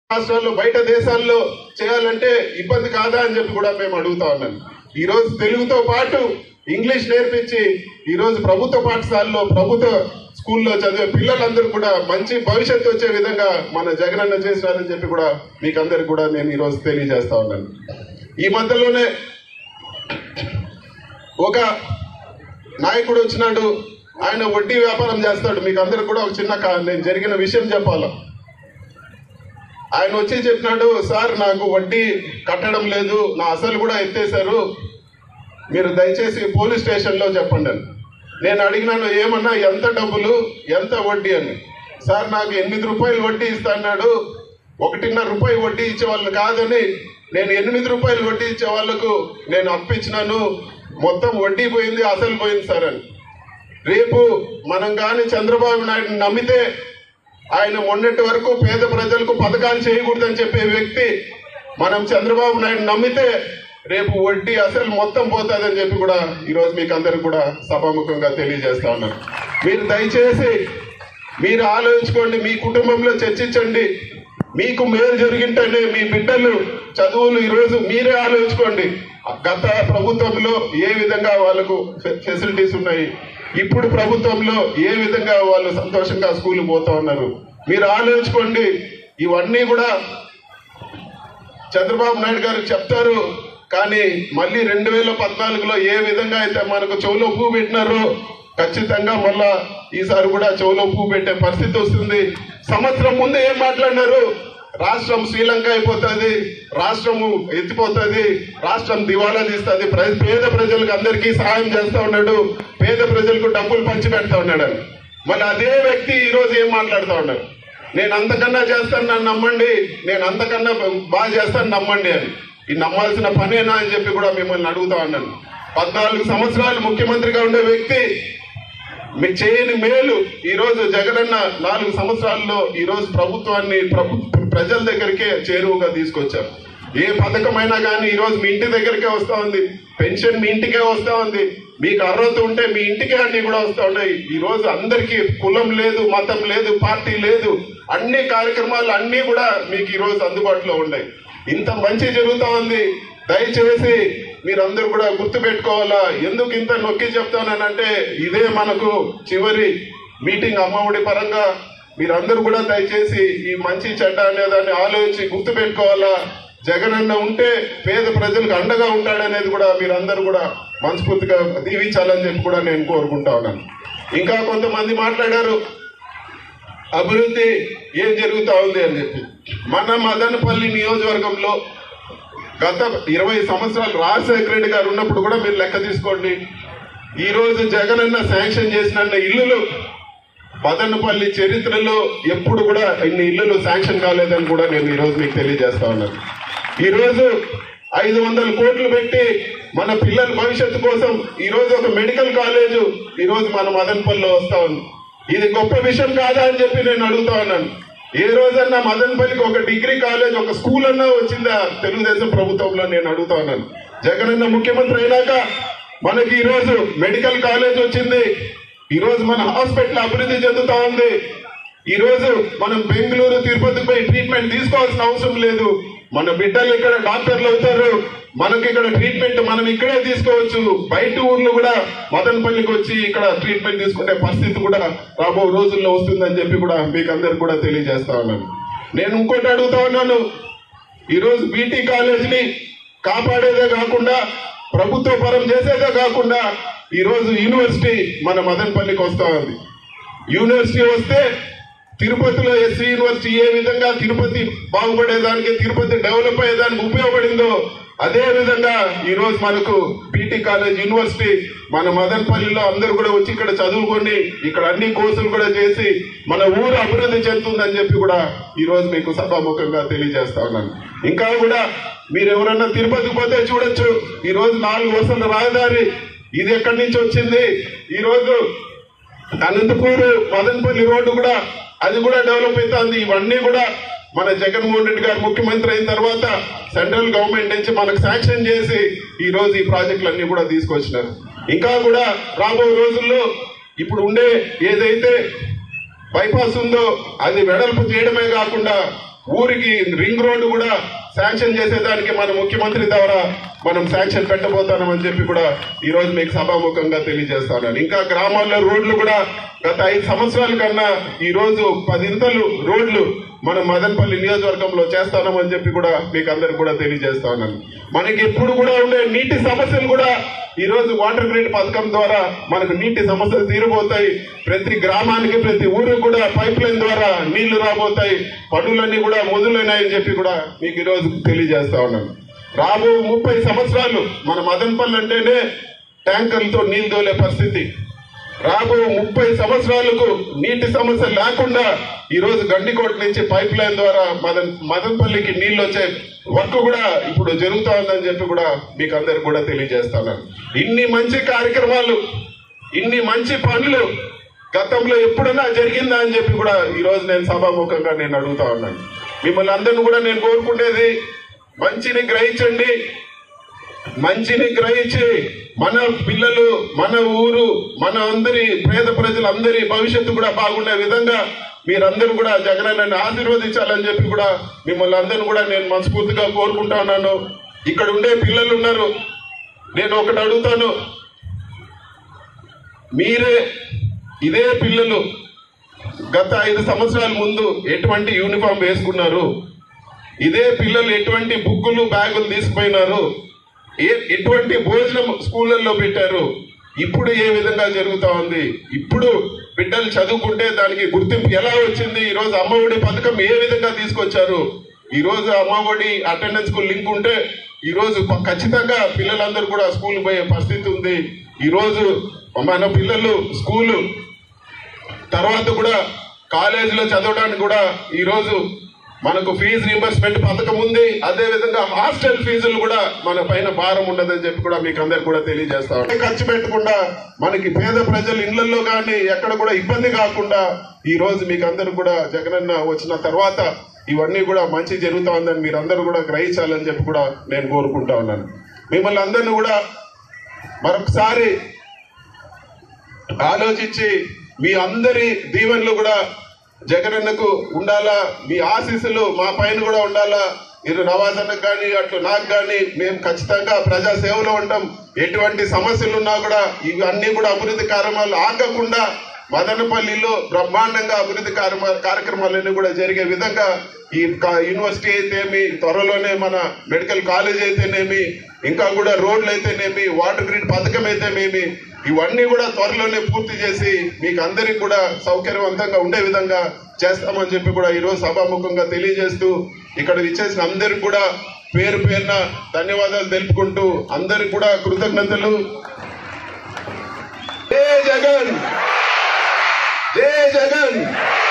రాష్ట్రాల్లో బయట దేశాల్లో చేయాలంటే ఇబ్బంది కాదా అని చెప్పి కూడా మేము అడుగుతా ఉన్నాను ఈ రోజు తెలుగుతో పాటు ఇంగ్లీష్ నేర్పించి ఈ రోజు ప్రభుత్వ పాఠశాలలో ప్రభుత్వ స్కూల్లో చదివే పిల్లలందరూ కూడా మంచి భవిష్యత్తు వచ్చే విధంగా మన జగనన్న చేసినారని చెప్పి కూడా మీకు అందరికి కూడా నేను ఈ రోజు తెలియజేస్తా ఉన్నాను ఈ మధ్యలోనే ఒక నాయకుడు వచ్చినాడు ఆయన వడ్డీ వ్యాపారం చేస్తాడు మీకు అందరికి కూడా ఒక చిన్న కా- నేను జరిగిన విషయం చెప్పాలా ఆయన వచ్చి చెప్పినాడు సార్ నాకు వడ్డీ కట్టడం లేదు నా అసలు కూడా ఎత్తేసారు మీరు దయచేసి పోలీస్ స్టేషన్లో చెప్పండి అని నేను అడిగినాను ఏమన్నా ఎంత డబ్బులు ఎంత వడ్డీ అని సార్ నాకు ఎనిమిది రూపాయలు వడ్డీ ఇస్తా అన్నాడు ఒకటిన్నర రూపాయి వడ్డీ ఇచ్చే వాళ్ళని కాదని నేను ఎనిమిది రూపాయలు వడ్డీ ఇచ్చే వాళ్ళకు నేను అప్పు ఇచ్చినాను మొత్తం వడ్డీ పోయింది అసలు పోయింది సార్ అని రేపు మనం కానీ చంద్రబాబు నాయుడు నమ్మితే ఆయన మొన్నటి వరకు పేద ప్రజలకు పథకాలు చేయకూడదని చెప్పే వ్యక్తి మనం చంద్రబాబు నాయుడు నమ్మితే రేపు వడ్డీ అసలు మొత్తం పోతుందని చెప్పి కూడా ఈరోజు మీకు అందరికి కూడా సభాముఖంగా తెలియజేస్తా ఉన్నాను మీరు దయచేసి మీరు ఆలోచించుకోండి మీ కుటుంబంలో చర్చించండి మీకు మేలు జరిగింటేనే మీ బిడ్డలు చదువులు ఈరోజు మీరే ఆలోచించుకోండి గత ప్రభుత్వంలో ఏ విధంగా వాళ్ళకు ఫె- ఫెసిలిటీస్ ఉన్నాయి ఇప్పుడు ప్రభుత్వంలో ఏ విధంగా వాళ్ళు సంతోషంగా స్కూల్ పోతా ఉన్నారు మీరు ఆలోచించుకోండి ఇవన్నీ కూడా చంద్రబాబు నాయుడు గారు చెప్తారు కానీ మళ్ళీ రెండు వేల పద్నాలుగులో ఏ విధంగా అయితే మనకు చెవులో పువ్వు పెట్టినారో ఖచ్చితంగా మళ్ళా ఈసారి కూడా చెవులో పువ్వు పెట్టే పరిస్థితి వస్తుంది సంవత్సరం ముందు ఏం మాట్లాడినారు రాష్ట్రం శ్రీలంక అయిపోతుంది రాష్ట్రము ఎత్తిపోతుంది రాష్ట్రం దివాలా తీస్తుంది ప్ర- పేద ప్రజలకు అందరికీ సహాయం చేస్తా ఉన్నాడు పేద ప్రజలకు డబ్బులు పంచి పెడతా ఉన్నాడు అని. మళ్ళీ అదే వ్యక్తి ఈ రోజు ఏం మాట్లాడుతా ఉన్నాడు నేను అంతకన్నా చేస్తాను నన్ను నమ్మండి నేను అంతకన్నా బాగా చేస్తాను నమ్మండి అని ఈ నమ్మాల్సిన పనేనా అని చెప్పి కూడా మిమ్మల్ని అడుగుతా ఉన్నాను పద్నాలుగు సంవత్సరాలు ముఖ్యమంత్రిగా ఉండే వ్యక్తి మీ చేయని మేలు ఈ రోజు జగనన్న నాలుగు సంవత్సరాల్లో ఈ రోజు ప్రభుత్వాన్ని ప్రభు ప్రజల దగ్గరికే చేరువుగా తీసుకొచ్చారు ఏ పథకమైనా కానీ ఈ రోజు మీ ఇంటి దగ్గరికే వస్తా ఉంది పెన్షన్ మీ ఇంటికే వస్తా ఉంది మీకు అర్హత ఉంటే మీ ఇంటికే అన్ని కూడా వస్తా ఉన్నాయి ఈ రోజు అందరికీ కులం లేదు మతం లేదు పార్టీ లేదు అన్ని కార్యక్రమాలు అన్ని కూడా మీకు ఈ రోజు అందుబాటులో ఉన్నాయి ఇంత మంచి జరుగుతా ఉంది దయచేసి మీరందరూ కూడా గుర్తు పెట్టుకోవాలా ఎందుకు ఇంత నొక్కి చెప్తానంటే ఇదే మనకు చివరి మీటింగ్ అమ్మఒడి పరంగా మీరందరూ కూడా దయచేసి ఈ మంచి చెడ్డ అనే దాన్ని ఆలోచించి గుర్తు పెట్టుకోవాలా జగనన్న ఉంటే పేద ప్రజలకు అండగా ఉంటాడనేది కూడా మీరందరూ కూడా మనస్ఫూర్తిగా దీవించాలని చెప్పి కూడా నేను కోరుకుంటా ఉన్నాను ఇంకా కొంతమంది మాట్లాడారు అభివృద్ధి ఏం జరుగుతా ఉంది అని చెప్పి మన మదనపల్లి నియోజకవర్గంలో గత ఇరవై సంవత్సరాలు రాజశేఖర రెడ్డి గారు ఉన్నప్పుడు కూడా మీరు లెక్క తీసుకోండి ఈ రోజు జగనన్న శాంక్షన్ చేసిన ఇల్లులు మదనపల్లి చరిత్రలో ఎప్పుడు కూడా ఇన్ని ఇల్లులు శాంక్షన్ కాలేదని కూడా నేను ఈ రోజు మీకు తెలియజేస్తా ఉన్నాను ఈ రోజు ఐదు వందల కోట్లు పెట్టి మన పిల్లల భవిష్యత్తు కోసం ఈ రోజు ఒక మెడికల్ కాలేజ్ ఈ రోజు మన మదనపల్లిలో వస్తా ఉంది ఇది గొప్ప విషయం కాదా అని చెప్పి నేను అడుగుతా ఉన్నాను ఏ రోజన్నా మదనపల్లికి ఒక డిగ్రీ కాలేజ్ ఒక స్కూల్ అన్నా వచ్చిందా తెలుగుదేశం ప్రభుత్వంలో నేను అడుగుతా ఉన్నాను జగనన్న ముఖ్యమంత్రి అయినాక మనకి ఈ రోజు మెడికల్ కాలేజ్ వచ్చింది ఈ రోజు మన హాస్పిటల్ అభివృద్ధి చెందుతా ఉంది ఈ రోజు మనం బెంగళూరు తిరుపతికి పోయి ట్రీట్మెంట్ తీసుకోవాల్సిన అవసరం లేదు మన బిడ్డలు ఇక్కడ డాక్టర్లు అవుతారు మనకి ఇక్కడ ట్రీట్మెంట్ మనం ఇక్కడే తీసుకోవచ్చు బయట ఊర్లు కూడా మదనపల్లికి వచ్చి ఇక్కడ ట్రీట్మెంట్ తీసుకునే పరిస్థితి కూడా రాబో రోజుల్లో వస్తుందని చెప్పి కూడా మీకు అందరికి కూడా తెలియజేస్తా ఉన్నాను నేను ఇంకోటి అడుగుతా ఉన్నాను ఈ రోజు బీటీ కాలేజీని కాపాడేదే కాకుండా ప్రభుత్వ పరం చేసేదే కాకుండా ఈ రోజు యూనివర్సిటీ మన మదనపల్లికి వస్తా ఉంది యూనివర్సిటీ వస్తే తిరుపతిలో ఎస్సీ యూనివర్సిటీ ఏ విధంగా తిరుపతి బాగుపడేదానికి తిరుపతి డెవలప్ అయ్యేదానికి ఉపయోగపడిందో అదే విధంగా ఈ రోజు మనకు బీటీ కాలేజ్ యూనివర్సిటీ మన మదనపల్లిలో అందరూ కూడా వచ్చి ఇక్కడ చదువుకొని ఇక్కడ అన్ని కోర్సులు కూడా చేసి మన ఊరు అభివృద్ధి చెందుతుందని చెప్పి కూడా ఈ రోజు మీకు సభాముఖంగా తెలియజేస్తా ఉన్నాను ఇంకా కూడా మీరు ఎవరన్నా తిరుపతికి పోతే చూడొచ్చు ఈ రోజు నాలుగు వస్తున్న రహదారి ఇది ఎక్కడి నుంచి వచ్చింది ఈ రోజు అనంతపూర్ మదనపల్లి రోడ్డు కూడా అది కూడా డెవలప్ అవుతుంది ఇవన్నీ కూడా మన జగన్మోహన్ రెడ్డి గారు ముఖ్యమంత్రి అయిన తర్వాత సెంట్రల్ గవర్నమెంట్ నుంచి మనకు శాంక్షన్ చేసి ఈ రోజు ఈ ప్రాజెక్టులన్నీ కూడా తీసుకొచ్చినారు ఇంకా కూడా రాబోయే రోజుల్లో ఇప్పుడు ఉండే ఏదైతే బైపాస్ ఉందో అది వెడల్పు చేయడమే కాకుండా ఊరికి రింగ్ రోడ్డు కూడా శాంక్షన్ చేసేదానికి మన ముఖ్యమంత్రి ద్వారా మనం శాంక్షన్ పెట్టబోతామని చెప్పి కూడా ఈ రోజు మీకు సభాముఖంగా తెలియజేస్తాను ఇంకా గ్రామాల్లో రోడ్లు కూడా గత ఐదు సంవత్సరాల కన్నా ఈ రోజు పదింతలు రోడ్లు మన మదనపల్లి నియోజకవర్గంలో చేస్తామని చెప్పి కూడా మీకు అందరికి కూడా తెలియజేస్తా ఉన్నాను మనకి ఎప్పుడు కూడా ఉండే నీటి సమస్యలు కూడా ఈ రోజు వాటర్ గ్రిడ్ పథకం ద్వారా మనకు నీటి సమస్యలు తీరబోతాయి ప్రతి గ్రామానికి ప్రతి ఊరికి కూడా పైప్ లైన్ ద్వారా నీళ్లు రాబోతాయి పనులన్నీ కూడా మొదలైనాయని చెప్పి కూడా మీకు ఈ రోజు తెలియజేస్తా ఉన్నాను రాబో ముప్పై సంవత్సరాలు మన మదనపల్లి అంటేనే ట్యాంకర్లతో నీళ్లు తోలే పరిస్థితి రాబో ముప్పై సంవత్సరాలకు నీటి సమస్య లేకుండా ఈ రోజు గండికోట నుంచి పైప్ లైన్ ద్వారా మదన్ మదన్పల్లికి నీళ్లు వచ్చే వర్క్ కూడా ఇప్పుడు జరుగుతా ఉందని చెప్పి కూడా మీకు అందరికి కూడా తెలియజేస్తాను ఇన్ని మంచి కార్యక్రమాలు ఇన్ని మంచి పనులు గతంలో ఎప్పుడైనా జరిగిందా అని చెప్పి కూడా ఈ రోజు నేను సభాముఖంగా నేను అడుగుతా ఉన్నాను మిమ్మల్ని అందరిని కూడా నేను కోరుకునేది మంచిని గ్రహించండి మంచిని గ్రహించి మన పిల్లలు మన ఊరు మన అందరి పేద ప్రజలందరి భవిష్యత్తు కూడా బాగుండే విధంగా మీరందరూ కూడా జగనన్నని ఆశీర్వదించాలని చెప్పి కూడా మిమ్మల్ని అందరిని కూడా నేను మనస్ఫూర్తిగా కోరుకుంటా ఉన్నాను ఇక్కడ ఉండే పిల్లలు ఉన్నారు నేను ఒకటి అడుగుతాను మీరే ఇదే పిల్లలు గత ఐదు సంవత్సరాల ముందు ఎటువంటి యూనిఫామ్ వేసుకున్నారు ఇదే పిల్లలు ఎటువంటి బుక్కులు బ్యాగులు తీసుకుపోయినారు ఏ ఎటువంటి భోజనం స్కూళ్ళల్లో పెట్టారు ఇప్పుడు ఏ విధంగా జరుగుతా ఉంది ఇప్పుడు బిడ్డలు చదువుకుంటే దానికి గుర్తింపు ఎలా వచ్చింది ఈ రోజు అమ్మఒడి పథకం ఏ విధంగా తీసుకొచ్చారు ఈ రోజు అమ్మఒడి అటెండెన్స్ కు లింక్ ఉంటే ఈ రోజు ప- ఖచ్చితంగా పిల్లలందరూ కూడా స్కూల్ పోయే పరిస్థితి ఉంది ఈ రోజు మన పిల్లలు స్కూలు తర్వాత కూడా కాలేజీలో చదవడానికి కూడా ఈ రోజు మనకు ఫీజు రీంబర్స్మెంట్ పథకం ఉంది అదే విధంగా హాస్టల్ ఫీజులు కూడా మన పైన భారం ఉండదని చెప్పి కూడా మీకు అందరికి కూడా తెలియజేస్తాం ఖర్చు పెట్టకుండా మనకి పేద ప్రజలు ఇళ్లలో కానీ ఎక్కడ కూడా ఇబ్బంది కాకుండా ఈ రోజు మీకు అందరు కూడా జగనన్న వచ్చిన తర్వాత ఇవన్నీ కూడా మంచి జరుగుతా ఉందని మీరు అందరూ కూడా గ్రహించాలని చెప్పి కూడా నేను కోరుకుంటా ఉన్నాను మిమ్మల్ని అందరినీ కూడా మరొకసారి ఆలోచించి మీ అందరి దీవెనలు కూడా జగనన్నకు ఉండాలా మీ ఆశీస్సులు మా పైన కూడా ఉండాలా ఇరు నవాజ్ అన్నకు కానీ అట్లు నాకు కానీ మేము ఖచ్చితంగా ప్రజా సేవలో ఉంటాం ఎటువంటి సమస్యలు ఉన్నా కూడా ఇవి అన్ని కూడా అభివృద్ధి కార్యక్రమాలు ఆగకుండా మదనపల్లిలో బ్రహ్మాండంగా అభివృద్ధి కార్యక్రమ- కార్యక్రమాలన్నీ కూడా జరిగే విధంగా ఈ కా- యూనివర్సిటీ అయితేమి త్వరలోనే మన మెడికల్ కాలేజ్ అయితేనేమి ఇంకా కూడా రోడ్లు అయితేనేమి వాటర్ గ్రిడ్ పథకం అయితేనేమి ఇవన్నీ కూడా త్వరలోనే పూర్తి చేసి మీకు అందరికి కూడా సౌకర్యవంతంగా ఉండే విధంగా చేస్తామని చెప్పి కూడా ఈరోజు సభాముఖంగా తెలియజేస్తూ ఇక్కడ ఇచ్చేసిన అందరికి కూడా పేరు పేరున ధన్యవాదాలు తెలుపుకుంటూ అందరికి కూడా కృతజ్ఞతలు జై జగన్ జై జగన్